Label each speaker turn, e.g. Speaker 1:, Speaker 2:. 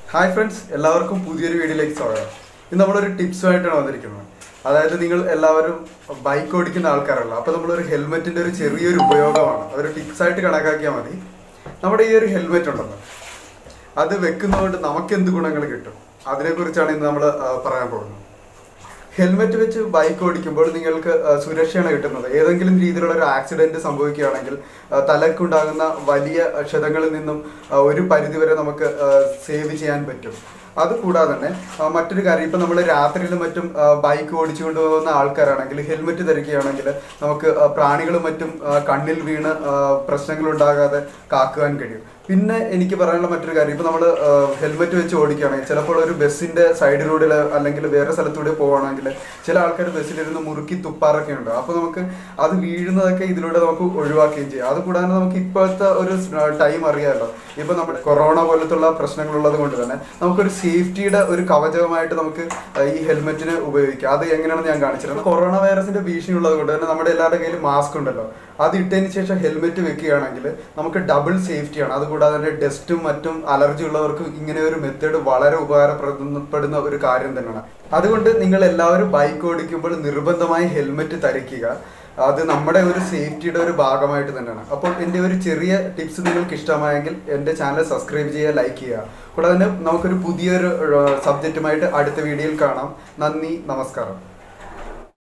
Speaker 1: hi friends എല്ലാവർക്കും പുതിയൊരു വീഡിയോയിലേക്ക് സ്വാഗതം ഇന്ന് നമ്മളൊരു ടിപ്സുമായിട്ടാണ് വന്നിരിക്കുന്നത് അതായത് നിങ്ങൾ എല്ലാവരും ബൈക്ക് ഓടിക്കുന്ന ആൾക്കാരല്ല അപ്പോൾ നമ്മളൊരു ഹെൽമെറ്റിൻ്റെ ഒരു ചെറിയൊരു ഉപയോഗമാണ് അതൊരു ടിപ്സായിട്ട് കണക്കാക്കിയാൽ മതി നമ്മുടെ ഈ ഒരു ഹെൽമെറ്റ് ഉണ്ടല്ലോ അത് വെക്കുന്നതുകൊണ്ട് നമുക്ക് എന്ത് ഗുണങ്ങൾ കിട്ടും അതിനെക്കുറിച്ചാണ് ഇന്ന് നമ്മൾ പറയാൻ പോകുന്നത് ഹെൽമെറ്റ് വെച്ച് ബൈക്ക് ഓടിക്കുമ്പോൾ നിങ്ങൾക്ക് ആ, സുരക്ഷയാണ് കിട്ടുന്നത് ഏതെങ്കിലും രീതിയിലുള്ള ഒരു ആക്സിഡന്റ് സംഭവിക്കുകയാണെങ്കിൽ ആ, തലക്കുണ്ടാകുന്ന വലിയ ക്ഷതങ്ങളിൽ നിന്നും ആ, ഒരു പരിധിവരെ നമുക്ക് സേവ് ചെയ്യാൻ പറ്റും അതുകൂടാതെ തന്നെ ആ, മറ്റൊരു കാര്യം ഇപ്പം നമ്മൾ രാത്രിയിലും മറ്റും ആ, ബൈക്ക് ഓടിച്ചുകൊണ്ട് പോകുന്ന ആൾക്കാരാണെങ്കിൽ ഹെൽമെറ്റ് ധരിക്കുകയാണെങ്കിൽ നമുക്ക് ആ, പ്രാണികളും മറ്റും ആ, കണ്ണിൽ വീണ് ആ, പ്രശ്നങ്ങൾ ഉണ്ടാകാതെ കാക്കുവാൻ കഴിയും പിന്നെ എനിക്ക് പറയാനുള്ള മറ്റൊരു കാര്യം ഇപ്പൊ നമ്മൾ ഹെൽമെറ്റ് വെച്ച് ഓടിക്കുകയാണെങ്കിൽ ചിലപ്പോൾ ഒരു ബസ്സിന്റെ സൈഡിലൂടെ അല്ലെങ്കിൽ വേറെ സ്ഥലത്തൂടെ പോവുകയാണെങ്കിൽ ചില ആൾക്കാർ ബസ്സിലിരുന്ന് മുറുക്കി തുപ്പാറൊക്കെ ഉണ്ട് അപ്പോൾ നമുക്ക് അത് വീഴുന്നതൊക്കെ ഇതിലൂടെ നമുക്ക് ഒഴിവാക്കുകയും ചെയ്യാം അതുകൂടാതെ നമുക്ക് ഇപ്പോഴത്തെ ഒരു ടൈം അറിയാമല്ലോ ഇപ്പൊ നമ്മുടെ കൊറോണ പോലത്തുള്ള പ്രശ്നങ്ങളുള്ളത് കൊണ്ട് തന്നെ നമുക്കൊരു സേഫ്റ്റിയുടെ ഒരു കവചമായിട്ട് നമുക്ക് ആ, ഈ ഹെൽമെറ്റിന് ഉപയോഗിക്കാം അത് എങ്ങനെയാണെന്ന് ഞാൻ കാണിച്ചിരുന്നത് കൊറോണ വൈറസിന്റെ ഭീഷണി ഉള്ളത് കൊണ്ട് തന്നെ നമ്മുടെ എല്ലാവരുടെ കയ്യിൽ മാസ്ക് ഉണ്ടല്ലോ അത് ഇട്ടതിന് ശേഷം ഹെൽമെറ്റ് വെക്കുകയാണെങ്കിൽ നമുക്ക് ഡബിൾ സേഫ്റ്റിയാണ് അതുകൂടാതെ തന്നെ ഡസ്റ്റും മറ്റും അലർജി ഉള്ളവർക്ക് ഇങ്ങനെ ഒരു മെത്തേഡ് വളരെ ഉപകാരപ്പെടുന്ന ഒരു കാര്യം തന്നെയാണ് അതുകൊണ്ട് നിങ്ങൾ എല്ലാവരും ബൈക്ക് ഓടിക്കുമ്പോൾ നിർബന്ധമായി ഹെൽമെറ്റ് ധരിക്കുക അത് നമ്മുടെ ഒരു സേഫ്റ്റിയുടെ ഒരു ഭാഗമായിട്ട് തന്നെയാണ് അപ്പോൾ എൻ്റെ ഒരു ചെറിയ ടിപ്സ് നിങ്ങൾക്ക് ഇഷ്ടമായെങ്കിൽ എൻ്റെ ചാനൽ സബ്സ്ക്രൈബ് ചെയ്യുക ലൈക്ക് ചെയ്യുക കൂടാതെ തന്നെ നമുക്കൊരു പുതിയൊരു സബ്ജക്റ്റുമായിട്ട് അടുത്ത വീഡിയോയിൽ കാണാം നന്ദി നമസ്കാരം